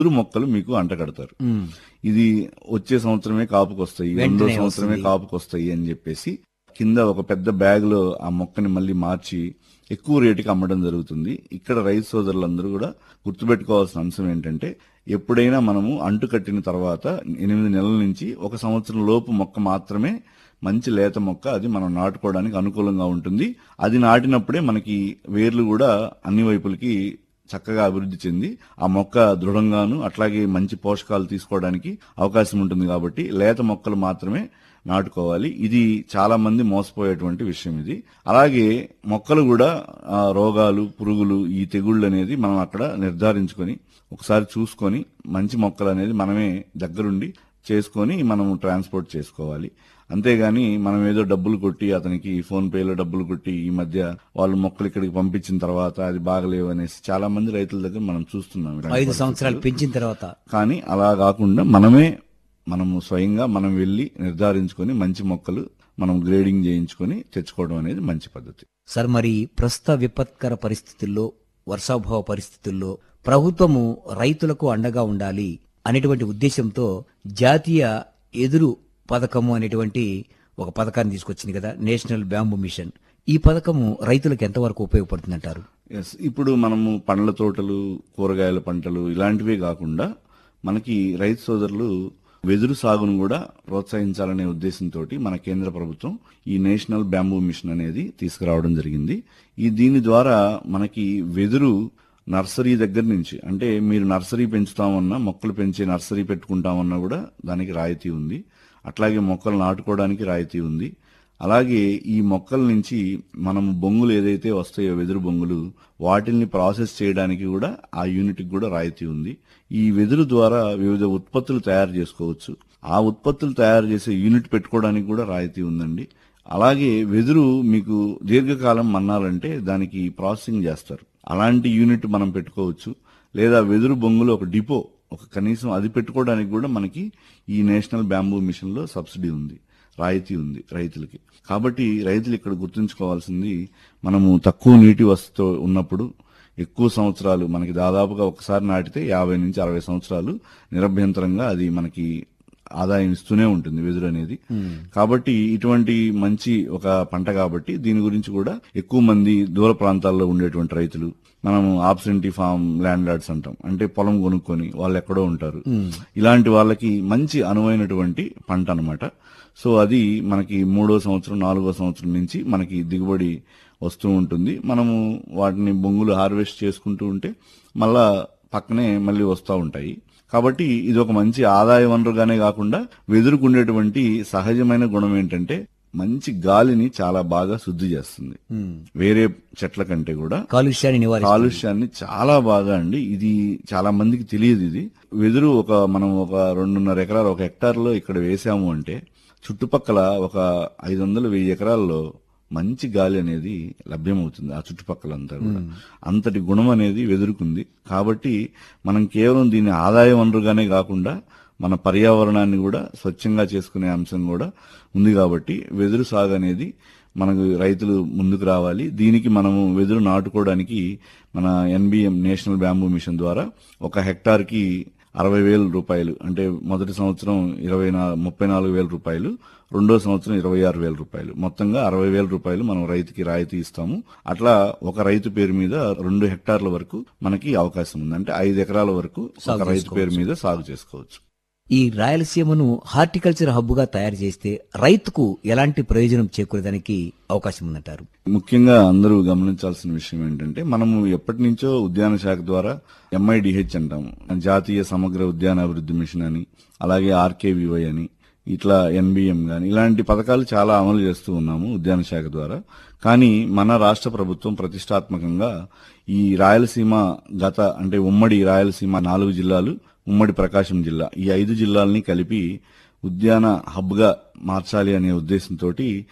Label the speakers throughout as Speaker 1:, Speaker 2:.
Speaker 1: చిగురు మొక్కలు మీకు అంటగడతారు ఇది వచ్చే సంవత్సరమే కాపుకి వస్తాయి రెండో
Speaker 2: వెంటనే
Speaker 1: సంవత్సరమే
Speaker 2: వస్తుంది.
Speaker 1: కాపుకి వస్తాయి అని చెప్పేసి కింద ఒక పెద్ద బ్యాగ్ లో ఆ మొక్కని మళ్ళీ మార్చి ఎక్కువ రేటుకి అమ్మడం జరుగుతుంది ఇక్కడ రైతు సోదరులందరూ కూడా గుర్తుపెట్టుకోవాల్సిన అంశం ఏంటంటే ఎప్పుడైనా మనము అంటు కట్టిన తర్వాత ఎనిమిది నెలల నుంచి ఒక సంవత్సరం లోపు మొక్క మాత్రమే మంచి లేత మొక్క అది మనం నాటుకోవడానికి అనుకూలంగా ఉంటుంది అది నాటినప్పుడే మనకి వేర్లు కూడా అన్ని వైపులకి చక్కగా అభివృద్ధి చెంది ఆ మొక్క దృఢంగాను అట్లాగే మంచి పోషకాలు తీసుకోవడానికి అవకాశం ఉంటుంది కాబట్టి లేత మొక్కలు మాత్రమే నాటుకోవాలి ఇది చాలా మంది మోసపోయేటువంటి విషయం ఇది అలాగే మొక్కలు కూడా ఆ, రోగాలు పురుగులు ఈ తెగుళ్ళు అనేది మనం అక్కడ నిర్ధారించుకొని ఒకసారి చూసుకొని మంచి మొక్కలు అనేది మనమే దగ్గరుండి చేసుకొని మనం ట్రాన్స్పోర్ట్ చేసుకోవాలి అంతేగాని మనం ఏదో డబ్బులు కొట్టి అతనికి ఫోన్ పేలో డబ్బులు కొట్టి ఈ మధ్య వాళ్ళు మొక్కలు ఇక్కడికి పంపించిన తర్వాత అది బాగలేవు అనేసి చాలా మంది రైతుల దగ్గర మనం చూస్తున్నాం ఇలాంటి
Speaker 2: ఐదు
Speaker 1: పరిస్థితులు.
Speaker 2: సంవత్సరాలు పెంచిన తర్వాత
Speaker 1: కానీ అలా కాకుండా మనమే మనము స్వయంగా మనం వెళ్లి నిర్ధారించుకొని మంచి మొక్కలు మనం గ్రేడింగ్ చేయించుకొని తెచ్చుకోవడం అనేది మంచి పద్ధతి
Speaker 2: సార్ మరి ప్రస్తుత విపత్కర పరిస్థితుల్లో వర్షాభావ పరిస్థితుల్లో ప్రభుత్వము రైతులకు అండగా ఉండాలి అనేటువంటి ఉద్దేశంతో జాతీయ ఎదురు పథకము అనేటువంటి ఒక పథకాన్ని తీసుకొచ్చింది కదా నేషనల్ బ్యాంబూ మిషన్ ఈ పథకము రైతులకు ఎంతవరకు ఉపయోగపడుతుందంటారు
Speaker 1: ఎస్ ఇప్పుడు మనము పండ్ల తోటలు కూరగాయల పంటలు ఇలాంటివే కాకుండా మనకి రైతు సోదరులు వెదురు సాగును కూడా ప్రోత్సహించాలనే ఉద్దేశంతో మన కేంద్ర ప్రభుత్వం ఈ నేషనల్ బ్యాంబూ మిషన్ అనేది తీసుకురావడం జరిగింది ఈ దీని ద్వారా మనకి వెదురు నర్సరీ దగ్గర నుంచి అంటే మీరు నర్సరీ పెంచుతామన్నా మొక్కలు పెంచే నర్సరీ పెట్టుకుంటామన్నా కూడా దానికి రాయితీ ఉంది అట్లాగే మొక్కలు నాటుకోవడానికి రాయితీ ఉంది అలాగే ఈ మొక్కల నుంచి మనం బొంగులు ఏదైతే వస్తాయో వెదురు బొంగులు వాటిల్ని ప్రాసెస్ చేయడానికి కూడా ఆ యూనిట్కి కూడా రాయితీ ఉంది ఈ వెదురు ద్వారా వివిధ ఉత్పత్తులు తయారు చేసుకోవచ్చు ఆ ఉత్పత్తులు తయారు చేసే యూనిట్ పెట్టుకోవడానికి కూడా రాయితీ ఉందండి అలాగే వెదురు మీకు దీర్ఘకాలం మన్నాలంటే దానికి ప్రాసెసింగ్ చేస్తారు అలాంటి యూనిట్ మనం పెట్టుకోవచ్చు లేదా వెదురు బొంగులు ఒక డిపో ఒక కనీసం అది పెట్టుకోవడానికి కూడా మనకి ఈ నేషనల్ బ్యాంబూ మిషన్ లో సబ్సిడీ ఉంది రాయితీ ఉంది రైతులకి కాబట్టి రైతులు ఇక్కడ గుర్తుంచుకోవాల్సింది మనము తక్కువ నీటి వసతితో ఉన్నప్పుడు ఎక్కువ సంవత్సరాలు మనకి దాదాపుగా ఒకసారి నాటితే యాభై నుంచి అరవై సంవత్సరాలు నిరభ్యంతరంగా అది మనకి ఆదాయం ఇస్తూనే ఉంటుంది వెదురు అనేది కాబట్టి ఇటువంటి మంచి ఒక పంట కాబట్టి దీని గురించి కూడా ఎక్కువ మంది దూర ప్రాంతాల్లో ఉండేటువంటి రైతులు మనం ఆబ్సెంటీ ఫామ్ ల్యాండ్ లార్డ్స్ అంటాం అంటే పొలం కొనుక్కొని వాళ్ళు ఎక్కడో ఉంటారు ఇలాంటి వాళ్ళకి మంచి అనువైనటువంటి పంట అన్నమాట సో అది మనకి మూడో సంవత్సరం నాలుగో సంవత్సరం నుంచి మనకి దిగుబడి వస్తూ ఉంటుంది మనము వాటిని బొంగులు హార్వెస్ట్ చేసుకుంటూ ఉంటే మళ్ళా పక్కనే మళ్ళీ వస్తూ ఉంటాయి కాబట్టి ఇది ఒక మంచి ఆదాయ వనరుగానే కాకుండా వెదురుకుండేటువంటి సహజమైన గుణం ఏంటంటే మంచి గాలిని చాలా బాగా శుద్ధి చేస్తుంది వేరే చెట్ల కంటే కూడా
Speaker 2: కాలుష్యాన్ని నివారి
Speaker 1: కాలుష్యాన్ని చాలా బాగా అండి ఇది చాలా మందికి తెలియదు ఇది వెదురు ఒక మనం ఒక రెండున్నర ఎకరాలు ఒక హెక్టార్ లో ఇక్కడ వేసాము అంటే చుట్టుపక్కల ఒక ఐదు వందల వెయ్యి ఎకరాల్లో మంచి గాలి అనేది లభ్యమవుతుంది ఆ చుట్టుపక్కలంతా కూడా అంతటి గుణం అనేది వెదురుకుంది కాబట్టి మనం కేవలం దీన్ని ఆదాయ వనరుగానే కాకుండా మన పర్యావరణాన్ని కూడా స్వచ్ఛంగా చేసుకునే అంశం కూడా ఉంది కాబట్టి వెదురు సాగు అనేది మనకు రైతులు ముందుకు రావాలి దీనికి మనము వెదురు నాటుకోవడానికి మన ఎన్బిఎం నేషనల్ బ్యాంబూ మిషన్ ద్వారా ఒక హెక్టార్ కి అరవై వేల రూపాయలు అంటే మొదటి సంవత్సరం ఇరవై నా- ముప్పై నాలుగు వేల రూపాయలు రెండో సంవత్సరం ఇరవై ఆరు వేల రూపాయలు మొత్తంగా అరవై వేల రూపాయలు మనం రైతుకి రాయితీ ఇస్తాము అట్లా ఒక రైతు పేరు మీద రెండు హెక్టార్ల వరకు మనకి అవకాశం ఉంది అంటే ఐదు ఎకరాల వరకు ఒక
Speaker 2: సాగు
Speaker 1: రైతు పేరు మీద సాగు చేసుకోవచ్చు
Speaker 2: ఈ రాయలసీమను హార్టికల్చర్ హబ్ గా తయారు చేస్తే రైతుకు ఎలాంటి ప్రయోజనం చేకూరేదానికి అవకాశం ఉందంటారు
Speaker 1: ముఖ్యంగా అందరూ గమనించాల్సిన విషయం ఏంటంటే మనము ఎప్పటి నుంచో ఉద్యాన శాఖ ద్వారా ఎంఐడిహెచ్ అంటాము జాతీయ సమగ్ర ఉద్యాన అభివృద్ధి మిషన్ అని అలాగే ఆర్కేవివై అని ఇట్లా ఎన్బిఎం గాని ఇలాంటి పథకాలు చాలా అమలు చేస్తూ ఉన్నాము ఉద్యాన శాఖ ద్వారా కానీ మన రాష్ట్ర ప్రభుత్వం ప్రతిష్టాత్మకంగా ఈ రాయలసీమ గత అంటే ఉమ్మడి రాయలసీమ నాలుగు జిల్లాలు ఉమ్మడి ప్రకాశం జిల్లా ఈ ఐదు జిల్లాల్ని కలిపి ఉద్యాన హబ్ గా మార్చాలి అనే ఉద్దేశంతో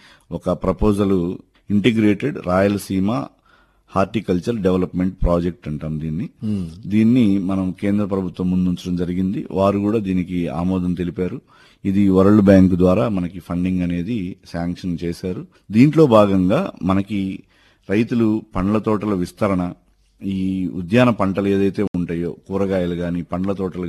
Speaker 1: ఒక proposal integrated Rayalaseema horticulture development project అంటాం దీన్ని దీన్ని మనం కేంద్ర ప్రభుత్వం ముందుంచడం జరిగింది వారు కూడా దీనికి ఆమోదం తెలిపారు ఇది వరల్డ్ బ్యాంక్ ద్వారా మనకి ఫండింగ్ అనేది శాంక్షన్ చేశారు దీంట్లో భాగంగా మనకి రైతులు పండ్ల తోటల విస్తరణ ఈ ఉద్యాన పంటలు ఏదైతే ఉంటాయో కూరగాయలు గాని పండ్ల తోటలు